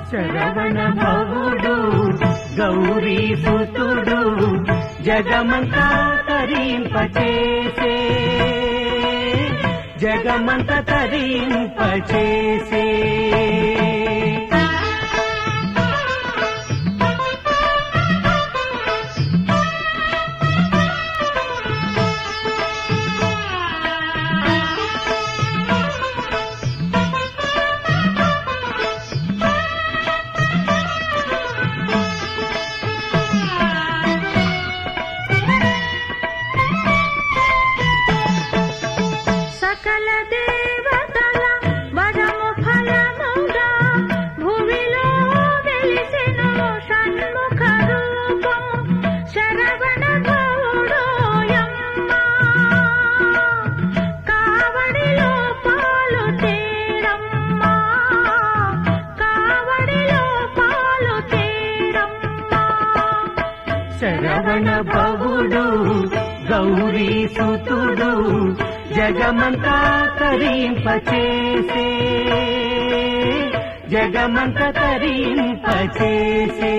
శరవణ భవుడు గౌరీ సుతుడు జగమంతా తరింపచేసే జగమంత తరింపచేసే సకల దేవతల వరము ఫలముగా భువిలో వెలిసెను షణ్ముఖ రూపము శరవణ గౌడోయమ్మ కావడిలో పాలు తేరమ్మ కావడిలో పాలు తేరమ్మ శరవణ భవుడు గౌరీ సుతుడు జగమంతా తరింపచేసే జగమంత తరింపచేసే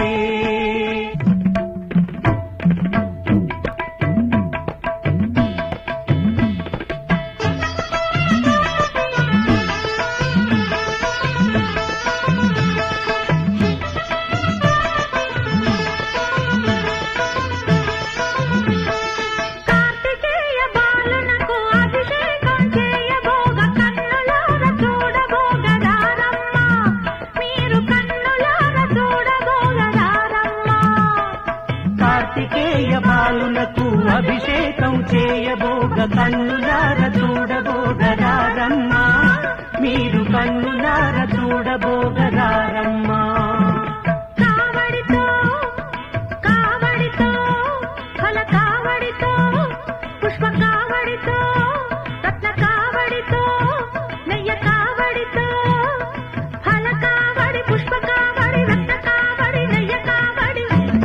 కార్తికేయ బాలునకు అభిషేకం చేయబోగ కన్నులార చూడబోగదారమ్మ మీరు కన్నులార చూడబోగదారమ్మ కార్తికేయ బాలునకు అభిషేకం చేయబోగ కన్నులార చూడబోగరారమ్మా మీరు కన్నులార చూడబోగరారమ్మా కావడితో కావడితో ఫల కావడితో పుష్ప కావడితో రత్న కావడితో నెయ్య కావడితో ఫల కావడి పుష్ప కావడి రత్న కావడి నెయ్య కావడి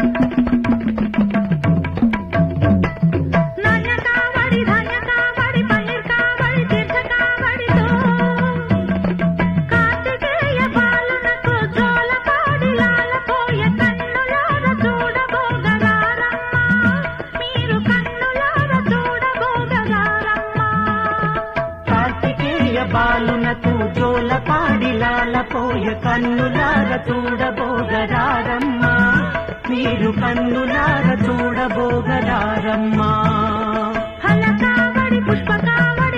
నాణ్య కావడి ధాన్య కావడి పన్నీర్ కావడి తీర్థ కావడితో కార్తికేయ బాలునకు జోలపాడి లాలపోయ కన్నులార చూడబోగదారమ్మ మీరు కన్నులార చూడబోగదారమ్మ కార్తికేయ బాలునకు జోలపాడి లాలపోయ కన్నులార చూడబోగరారమ్మా మీరు కన్నులార చూడబోగరారమ్మా ఫల కావడి పుష్ప కావడి